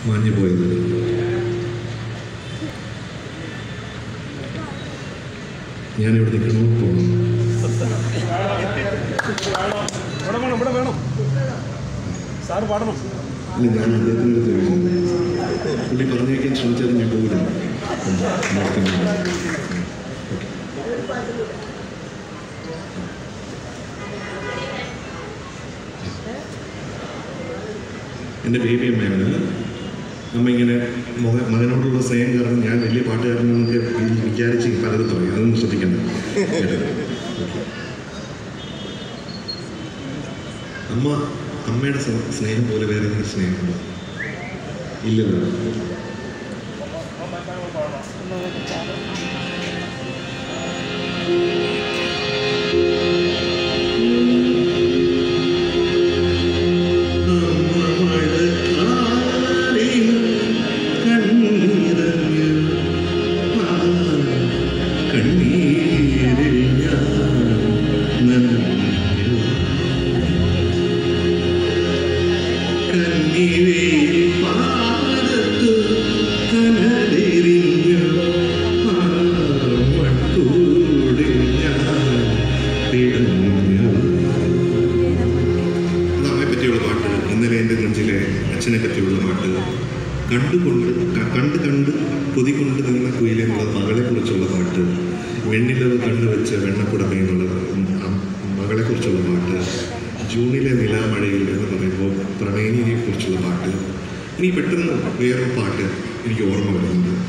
മാഞ്ഞു പോയത് ഞാൻ ഇവിടെ നിൽക്കണോ പോകണം ഇവിടെ വേണം ഇവിടെ വേണം സാറ് പാടണം അല്ല ഞാൻ അദ്ദേഹത്തിൻ്റെ അടുത്ത് ചോദിക്കുന്നത് പുള്ളി പറഞ്ഞേക്കാൻ ശ്രമിച്ചാലും ഞാൻ പോകില്ല ഉം, നോക്കുന്നില്ല. എൻ്റെ ബേബി അമ്മയാണ് അമ്മ ഇങ്ങനെ മക മകനോടുള്ള സ്നേഹം കാരണം ഞാൻ വലിയ പാട്ടുകാരനൊക്കെ വിചാരിച്ച് പലതും പറയും അതൊന്നും ശ്രദ്ധിക്കണ്ട കേട്ടോ? അമ്മ അമ്മയുടെ സ്നേ- സ്നേഹം പോലെ വേറെ എന്തെങ്കിലും സ്നേഹമുണ്ടോ ഇല്ലല്ലോ കണ്ണീരിൽ ഞാൻ നനഞ്ഞു. കന്നിവേൽ പാടത്തു കനലെറിഞ്ഞു. ആ മൺകൂടിൽ ഞാൻ പിടഞ്ഞു. അത് അമ്മയെ പറ്റിയുള്ള പാട്ട് ഇന്നലെ എൻ്റെ നെഞ്ചിലെ അച്ഛനെ പറ്റിയുള്ള പാട്ട് കണ്ടുകൊണ്ട് ക- കണ്ട് കണ്ട് കൊതി കൊണ്ട് നിന്ന കുയിലെ എന്നുള്ള മകളെ കുറിച്ചുള്ള പാട്ട് വെണ്ണിലവ് കണ്ടു വെച്ച വെണ്ണക്കുടമേ എന്നുള്ള മകളെ കുറിച്ചുള്ള പാട്ട് ജൂണിലെ നിലാമഴയിൽ എന്ന് പറയുമ്പോൾ പ്രണയിനിയെ കുറിച്ചുള്ള പാട്ട് ഇനി പെട്ടെന്ന് വേറൊരു പാട്ട് എനിക്ക് ഓർമ്മ വരുന്നുണ്ട്